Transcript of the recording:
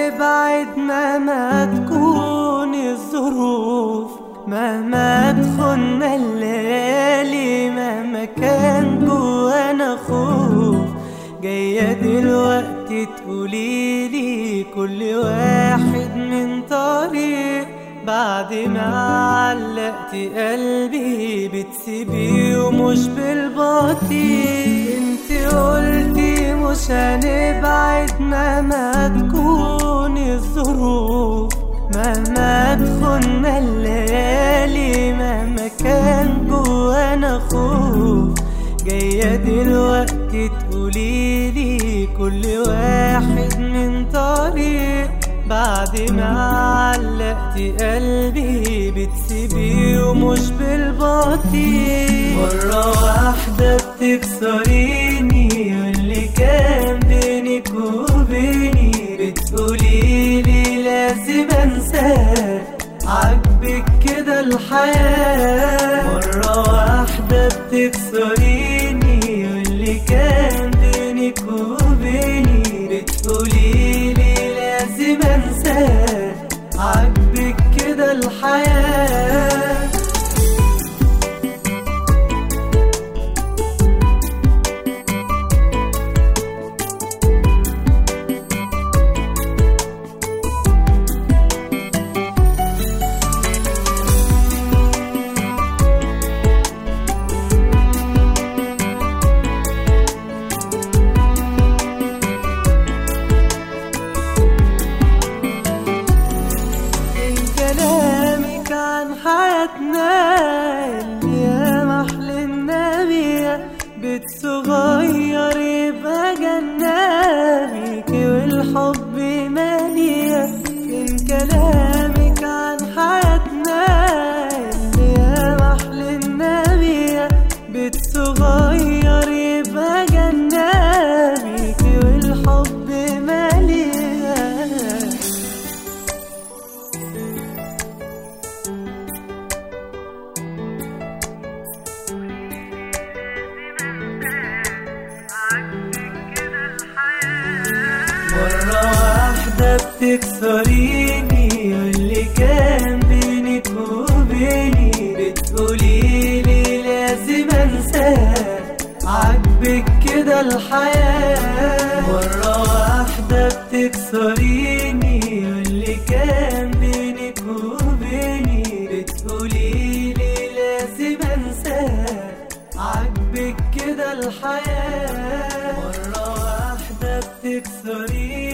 هنبعد مهما تكون الظروف مهما تخن الليالي مهما كان جوانا خوف جاية دلوقتي تقوليلي كل واحد من طريق بعد ما علقت قلبي بتسيبيه ومش بالبطيء انت قلتي مش هنبعد مهما تكون الظروف مهما تخن الليالي مهما كان جوانا خوف جاية دلوقتي تقوليلي كل واحد من طريق بعد ما علقت قلبي بتسيبيه ومش بالبطيء مرة واحدة بتكسريني واللي كان بينك وبيني بتقوليلي لازم انساك عاجبك كده الحياة مرة واحدة بتكسريني واللي كان بينك وبيني بتقوليلي لازم انساك عاجبك كده الحياة من كلامك عن حياتنا اللي يا محلنا بيها بيت صغير يبقى جنابك والحب مالية من كلامك عن حياتنا اللي يا محلنا بيها بيت صغير يبقى جنابك والحب مالية مرة واحدة بتكسريني واللي كان بينك وبيني بتقوليلي لازم انساك عاجبك كده الحياة مرة واحدة بتكسريني واللي كان بينك وبيني بتقوليلي لازم انساك عاجبك كده الحياة مرة واحدة بتكسريني